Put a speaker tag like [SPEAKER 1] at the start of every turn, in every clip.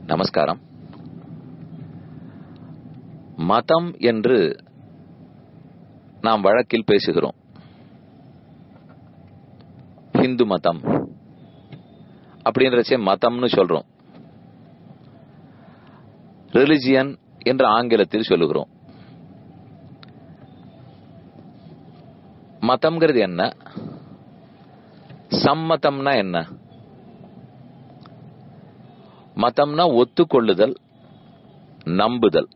[SPEAKER 1] நமஸ்காரம் மதம் என்று நாம் வழக்கில் பேசுகிறோம் ஹிந்து மதம் அப்படின்றச்சே மதம்னு சொல்றோம் ரிலிஜியன் என்று ஆங்கிலத்தில் சொல்லுகிறோம் மதம்ங்கிறது என்ன சம்மதம்னா என்ன மதம்னா ஒத்துக்கொள்ளுதல் நம்புதல்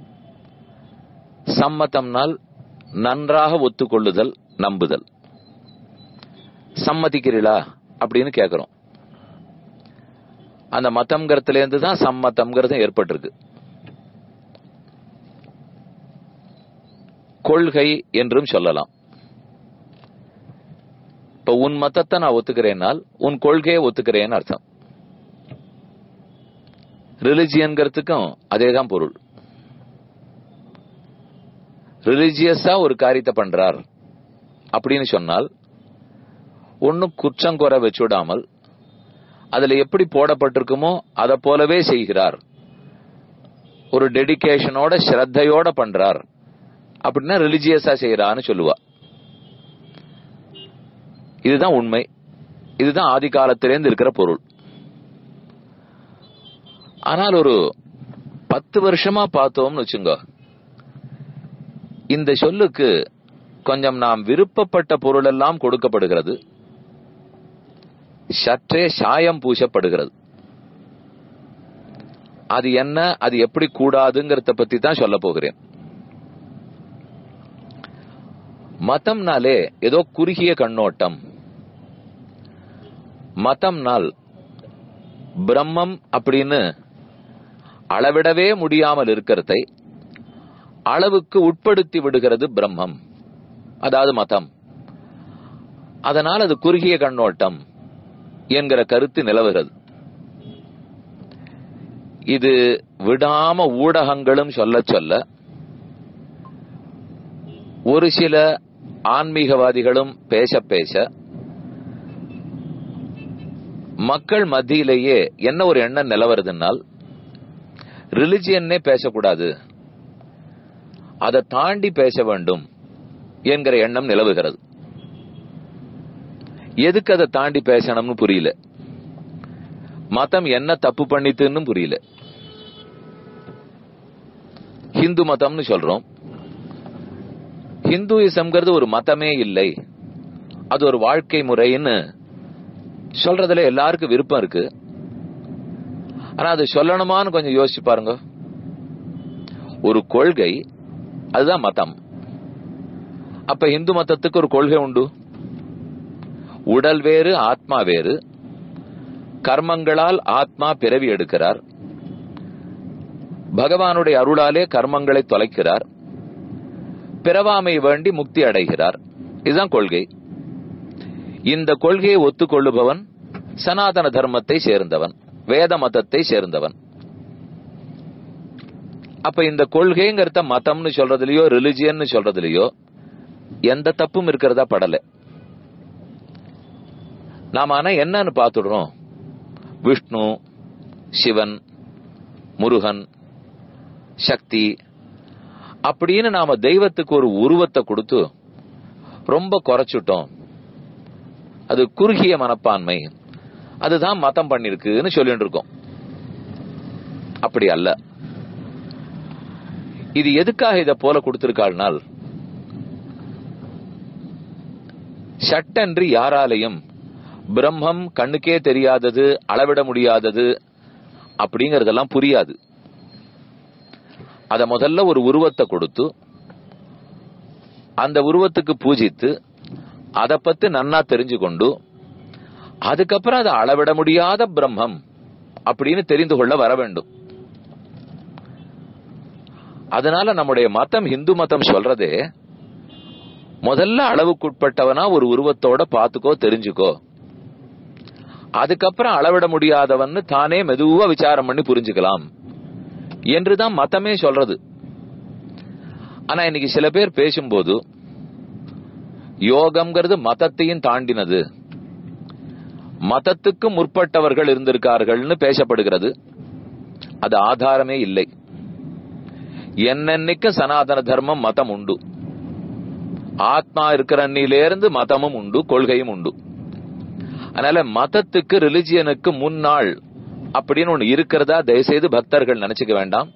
[SPEAKER 1] சம்மதம்னால் நன்றாக ஒத்துக்கொள்ளுதல் நம்புதல் சம்மதிக்கிறீளா அப்படின்னு கேக்குறோம் அந்த மதம்ங்கிறதுல இருந்து தான் சம்மதம்ங்கிறது ஏற்பட்டிருக்கு கொள்கை என்றும் சொல்லலாம் இப்ப உன் மதத்தை நான் ஒத்துக்கிறேனால் உன் கொள்கையை ஒத்துக்கிறேன்னு அர்த்தம் ரிலிஜியன்கிறதுக்கும் அதேதான் பொருள் ரிலிஜியஸா ஒரு காரியத்தை பண்றார் அப்படின்னு சொன்னால் ஒன்னும் குற்றம் குறை வச்சுடாமல் அதுல எப்படி போடப்பட்டிருக்குமோ அதை போலவே செய்கிறார் ஒரு டெடிகேஷனோட ஸ்ரத்தையோட பண்றார் அப்படின்னா ரிலிஜியஸா செய்யறான்னு சொல்லுவா இதுதான் உண்மை இதுதான் ஆதி காலத்திலேருந்து இருக்கிற பொருள் ஆனால் ஒரு பத்து வருஷமா பார்த்தோம்னு வச்சுங்க இந்த சொல்லுக்கு கொஞ்சம் நாம் விருப்பப்பட்ட பொருள் எல்லாம் கொடுக்கப்படுகிறது சற்றே சாயம் பூசப்படுகிறது அது என்ன அது எப்படி கூடாதுங்கிறத பத்தி தான் சொல்ல போகிறேன் மதம்னாலே ஏதோ குறுகிய கண்ணோட்டம் மதம்னால் பிரம்மம் அப்படின்னு அளவிடவே முடியாமல் இருக்கிறதை அளவுக்கு உட்படுத்தி விடுகிறது பிரம்மம் அதாவது மதம் அதனால் அது குறுகிய கண்ணோட்டம் என்கிற கருத்து நிலவுகிறது இது விடாம ஊடகங்களும் சொல்ல சொல்ல ஒரு சில ஆன்மீகவாதிகளும் பேச பேச மக்கள் மத்தியிலேயே என்ன ஒரு எண்ணம் நிலவருதுன்னால் ரிலிஜியன்னே பேசக்கூடாது அதை தாண்டி பேச வேண்டும் என்கிற எண்ணம் நிலவுகிறது எதுக்கு அதை தாண்டி பேசணும்னு புரியல மதம் என்ன தப்பு பண்ணித்துன்னு புரியல ஹிந்து மதம்னு சொல்றோம் ஹிந்துயிசம்ங்கிறது ஒரு மதமே இல்லை அது ஒரு வாழ்க்கை முறைன்னு சொல்றதுல எல்லாருக்கும் விருப்பம் இருக்கு ஆனா அது சொல்லணுமான்னு கொஞ்சம் யோசிச்சு பாருங்க ஒரு கொள்கை அதுதான் மதம் அப்ப இந்து மதத்துக்கு ஒரு கொள்கை உண்டு உடல் வேறு ஆத்மா வேறு கர்மங்களால் ஆத்மா பிறவி எடுக்கிறார் பகவானுடைய அருளாலே கர்மங்களை தொலைக்கிறார் பிறவாமை வேண்டி முக்தி அடைகிறார் இதுதான் கொள்கை இந்த கொள்கையை ஒத்துக்கொள்ளுபவன் சனாதன தர்மத்தை சேர்ந்தவன் வேத மதத்தை சேர்ந்தவன் அப்ப இந்த கொள்கைங்கிறத மதம்னு சொல்றதுலயோ ரிலிஜியன் சொல்றதுலயோ எந்த தப்பும் இருக்கிறதா படல நாம ஆனா என்னன்னு பாத்துடுறோம் விஷ்ணு சிவன் முருகன் சக்தி அப்படின்னு நாம தெய்வத்துக்கு ஒரு உருவத்தை கொடுத்து ரொம்ப குறைச்சிட்டோம் அது குறுகிய மனப்பான்மை அதுதான் மதம் பண்ணிருக்குன்னு சொல்லிட்டு இருக்கோம் அப்படி அல்ல இது எதுக்காக இத போல கொடுத்திருக்காள்னால் சட்டன்று யாராலையும் பிரம்மம் கண்ணுக்கே தெரியாதது அளவிட முடியாதது அப்படிங்கறதெல்லாம் புரியாது அத முதல்ல ஒரு உருவத்தை கொடுத்து அந்த உருவத்துக்கு பூஜித்து அதை பத்தி நன்னா தெரிஞ்சு கொண்டு அதுக்கப்புறம் அதை அளவிட முடியாத பிரம்மம் அப்படின்னு தெரிந்து கொள்ள வர வேண்டும் அதனால நம்முடைய மதம் இந்து மதம் சொல்றதே முதல்ல அளவுக்குட்பட்டவனா ஒரு உருவத்தோட பாத்துக்கோ தெரிஞ்சுக்கோ அதுக்கப்புறம் அளவிட முடியாதவன்னு தானே மெதுவா விசாரம் பண்ணி புரிஞ்சுக்கலாம் என்றுதான் மதமே சொல்றது ஆனா இன்னைக்கு சில பேர் பேசும்போது யோகம்ங்கிறது மதத்தையும் தாண்டினது மதத்துக்கு முற்பட்டவர்கள் இருந்திருக்கார்கள்னு பேசப்படுகிறது அது ஆதாரமே இல்லை என்னன்னைக்கு சனாதன தர்மம் மதம் உண்டு ஆத்மா இருக்கிற அன்னிலேருந்து மதமும் உண்டு கொள்கையும் உண்டு அதனால மதத்துக்கு ரிலிஜியனுக்கு முன்னாள் அப்படின்னு ஒண்ணு இருக்கிறதா தயவுசெய்து பக்தர்கள் நினைச்சுக்க வேண்டாம்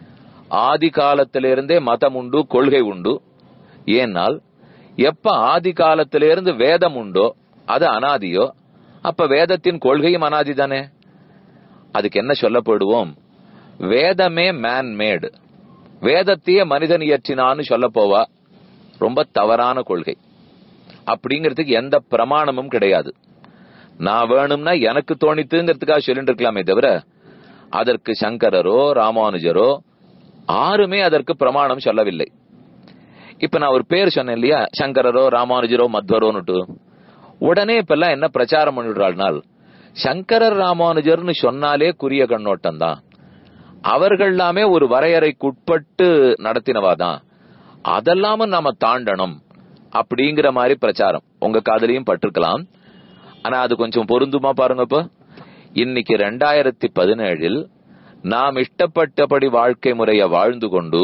[SPEAKER 1] ஆதி காலத்திலிருந்தே மதம் உண்டு கொள்கை உண்டு ஏனால் எப்ப ஆதி காலத்திலிருந்து வேதம் உண்டோ அது அனாதியோ அப்ப வேதத்தின் கொள்கையும் அனாதி தானே அதுக்கு என்ன சொல்லப்படுவோம் வேதமே மேன் மேடு வேதத்தையே மனிதன் இயற்றினான்னு சொல்ல போவா ரொம்ப தவறான கொள்கை அப்படிங்கிறதுக்கு எந்த பிரமாணமும் கிடையாது நான் வேணும்னா எனக்கு தோணித்துங்கிறதுக்காக சொல்லிட்டு இருக்கலாமே தவிர அதற்கு சங்கரரோ ராமானுஜரோ யாருமே அதற்கு பிரமாணம் சொல்லவில்லை இப்ப நான் ஒரு பேர் சொன்னேன் இல்லையா சங்கரரோ ராமானுஜரோ மத்வரோன்னுட்டு உடனே இப்பெல்லாம் என்ன பிரச்சாரம் பண்ணிடுறாள்னால் சங்கரர் ராமானுஜர்னு சொன்னாலே குறிய கண்ணோட்டம் தான் அவர்கள் எல்லாமே ஒரு வரையறைக்கு உட்பட்டு நடத்தினவாதான் அதெல்லாம நாம தாண்டணும் அப்படிங்கிற மாதிரி பிரச்சாரம் உங்க காதலையும் பட்டிருக்கலாம் ஆனா அது கொஞ்சம் பொருந்துமா பாருங்க இப்ப இன்னைக்கு ரெண்டாயிரத்தி பதினேழில் நாம் இஷ்டப்பட்டபடி வாழ்க்கை முறைய வாழ்ந்து கொண்டு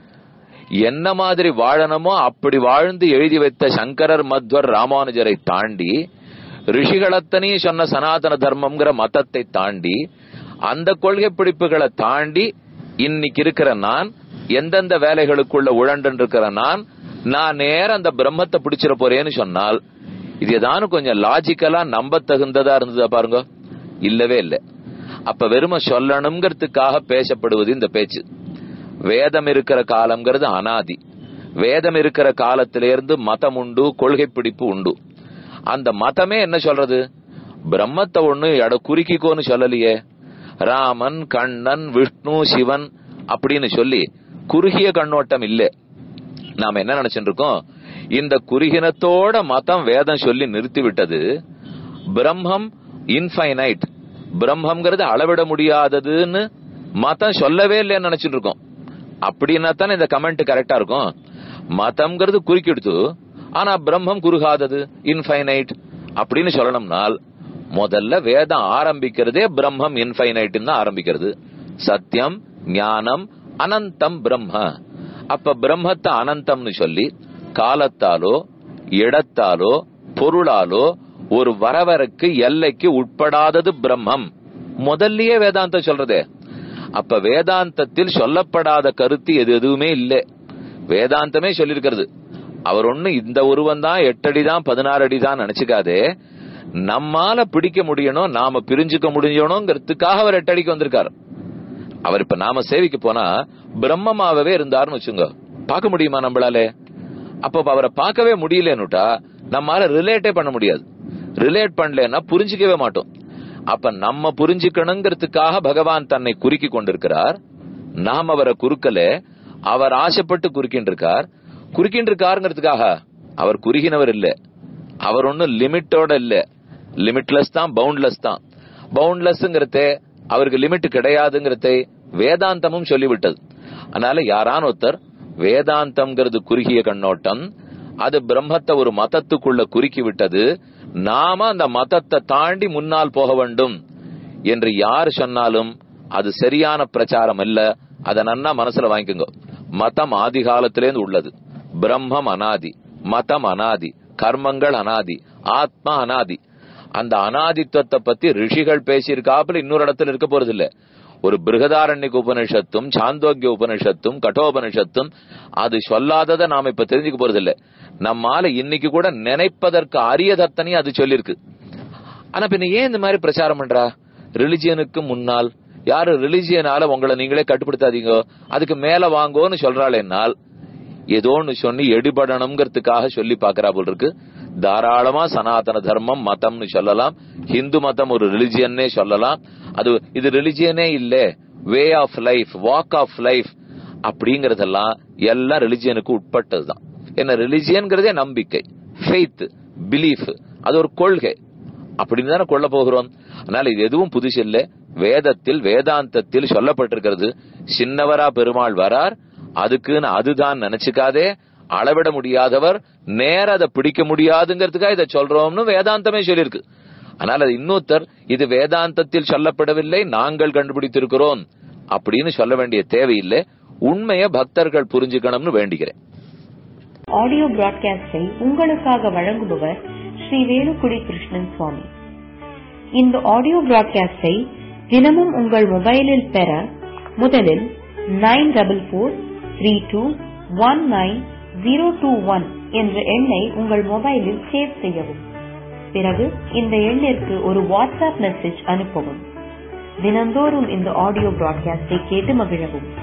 [SPEAKER 1] என்ன மாதிரி வாழணுமோ அப்படி வாழ்ந்து எழுதி வைத்த சங்கரர் மத்வர் ராமானுஜரை தாண்டி ரிஷிகளத்தனையும் சொன்ன சனாதன தர்மம்ங்கிற மதத்தை தாண்டி அந்த கொள்கை பிடிப்புகளை தாண்டி இன்னைக்கு இருக்கிற நான் எந்தெந்த வேலைகளுக்குள்ள உழண்டு இருக்கிற நான் நான் நேர அந்த பிரம்மத்தை பிடிச்சிட போறேன்னு சொன்னால் இது ஏதானு கொஞ்சம் லாஜிக்கலா நம்ப தகுந்ததா இருந்ததா பாருங்க இல்லவே இல்லை அப்ப வெறும சொல்லணுங்கிறதுக்காக பேசப்படுவது இந்த பேச்சு வேதம் இருக்கிற காலம்ங்கிறது அனாதி வேதம் இருக்கிற காலத்திலிருந்து மதம் உண்டு கொள்கை பிடிப்பு உண்டு அந்த மதமே என்ன சொல்றது பிரம்மத்தை ஒண்ணு எட குறுக்கிக்கோன்னு சொல்லலையே ராமன் கண்ணன் விஷ்ணு சிவன் அப்படின்னு சொல்லி குறுகிய கண்ணோட்டம் இல்ல நாம என்ன நினைச்சிட்டு இருக்கோம் இந்த குறுகினத்தோட மதம் வேதம் சொல்லி நிறுத்தி விட்டது பிரம்மம் இன்ஃபைனைட் பிரம்மங்கிறது அளவிட முடியாததுன்னு மதம் சொல்லவே இல்லைன்னு நினைச்சிட்டு இருக்கோம் அப்படின்னா தானே இந்த கமெண்ட் கரெக்டா இருக்கும் மதம்ங்கிறது குறுக்கிடுத்து ஆனா பிரம்மம் குறுகாதது இன்ஃபைனைட் அப்படின்னு சொல்லணும்னால் முதல்ல வேதம் ஆரம்பிக்கிறதே பிரம்மம் இன்ஃபைனைட் தான் ஆரம்பிக்கிறது சத்தியம் ஞானம் அனந்தம் பிரம்ம அப்ப பிரம்மத்தை அனந்தம்னு சொல்லி காலத்தாலோ இடத்தாலோ பொருளாலோ ஒரு வரவருக்கு எல்லைக்கு உட்படாதது பிரம்மம் முதல்லயே வேதாந்தம் சொல்றதே அப்ப வேதாந்தத்தில் சொல்லப்படாத கருத்து எது எதுவுமே இல்லை வேதாந்தமே சொல்லிருக்கிறது அவர் ஒண்ணு இந்த உருவம் தான் எட்டு அடி தான் பதினாறு அடி தான் நினைச்சுக்காதே நம்மால பிடிக்க முடியணும் நாம பிரிஞ்சுக்க முடியணுங்கிறதுக்காக அவர் எட்டு அடிக்கு வந்திருக்காரு அவர் இப்ப நாம சேவிக்க போனா பிரம்மமாவே இருந்தாருன்னு வச்சுங்க பார்க்க முடியுமா நம்மளாலே அப்ப அவரை பார்க்கவே முடியலன்னுட்டா நம்மால ரிலேட்டே பண்ண முடியாது ரிலேட் பண்ணலன்னா புரிஞ்சுக்கவே மாட்டோம் அப்ப நம்ம புரிஞ்சுக்கணுங்கிறதுக்காக பகவான் தன்னை குறுக்கி கொண்டிருக்கிறார் நாம் அவரை குறுக்கல அவர் ஆசைப்பட்டு குறுக்கின்னு இருக்கார் குறுக்கின்னு இருக்காருங்கிறதுக்காக அவர் குறுகினவர் இல்ல அவர் ஒன்னும் லிமிட்டோட இல்ல லிமிட்லெஸ் தான் பவுண்ட்லெஸ் தான் பவுண்ட்லெஸ்ங்கிறதே அவருக்கு லிமிட் கிடையாதுங்கிறதை வேதாந்தமும் சொல்லிவிட்டது அதனால யாரான ஒருத்தர் வேதாந்தம்ங்கிறது குறுகிய கண்ணோட்டம் அது பிரம்மத்தை ஒரு மதத்துக்குள்ள குறுக்கி விட்டது நாம அந்த மதத்தை தாண்டி முன்னால் போக வேண்டும் என்று யார் சொன்னாலும் அது சரியான பிரச்சாரம் இல்ல அத நன்னா மனசுல வாங்கிக்கோங்க மதம் ஆதி காலத்திலேருந்து உள்ளது பிரம்மம் அனாதி மதம் அனாதி கர்மங்கள் அனாதி ஆத்மா அனாதி அந்த அனாதித்துவத்தை பத்தி ரிஷிகள் பேசியிருக்காப்புல இன்னொரு இடத்துல இருக்க போறது இல்ல ஒரு பிருகதாரண்யක உபனிஷத்தும் சாந்தோக்கிய உபனிஷத்தும் கட்டோபனிஷத்தும் அது சொல்லாததை நாம இப்ப தெரிஞ்சுக்க போறது இல்ல நம்மால இன்னைக்கு கூட நினைப்பதற்கு அரியதத்தனையும் அது சொல்லிருக்கு ஆனா பின்ன ஏன் இந்த மாதிரி பிரச்சாரம் பண்றா ரிலிஜியனுக்கு முன்னால் யாரு ரிலிஜியனால உங்களை நீங்களே கட்டுப்படுத்தாதீங்க அதுக்கு மேல வாங்கோன்னு சொல்றாளேனால் ஏதோ ஒன்னு சொல்லி எடுபடணுங்கிறதுக்காக சொல்லி பாக்குறா போல் இருக்கு தாராளமா சனாதன தர்மம் மதம்னு சொல்லலாம் ஹிந்து மதம் ஒரு ரிலிஜியன்னே சொல்லலாம் அது இது ரிலிஜியனே இல்ல way of life walk of life அப்படிங்கறதெல்லாம் எல்லாம் ரிலிஜியனுக்கு உட்பட்டதுதான் என்ன ரிலிஜியன்கிறதே நம்பிக்கை ஃபெய்த் பிலீஃப் அது ஒரு கொள்கை அப்படின்னு தானே கொள்ள போகிறோம் அதனால இது எதுவும் புதுசு இல்ல வேதத்தில் வேதாந்தத்தில் சொல்லப்பட்டிருக்கிறது சின்னவரா பெருமாள் வரார் அதுக்குன்னு அதுதான் நினைச்சுக்காதே அளவிட முடியாதவர் நேர அதை பிடிக்க முடியாதுங்கிறதுக்காக இதை சொல்றோம்னு வேதாந்தமே சொல்லியிருக்கு ஆனால் அது இன்னொருத்தர் இது வேதாந்தத்தில் சொல்லப்படவில்லை நாங்கள் கண்டுபிடித்திருக்கிறோம் அப்படின்னு சொல்ல வேண்டிய தேவையில்லை உண்மைய பக்தர்கள் புரிஞ்சுக்கணும்னு வேண்டிக்கிறேன்
[SPEAKER 2] ஆடியோ பிராட்காஸ்டை உங்களுக்காக வழங்குபவர் ஸ்ரீ வேலுக்குடி கிருஷ்ணன் சுவாமி இந்த ஆடியோ பிராட்காஸ்டை தினமும் உங்கள் மொபைலில் பெற முதலில் nine double four three two one nine zero two one என்ற எண்ணை உங்கள் மொபைலில் சேவ் செய்யவும் பிறகு இந்த எண்ணிற்கு ஒரு வாட்ஸ்அப் மெசேஜ் அனுப்பவும் தினந்தோறும் இந்த ஆடியோ பிராட்காஸ்டை கேட்டு மகிழவும்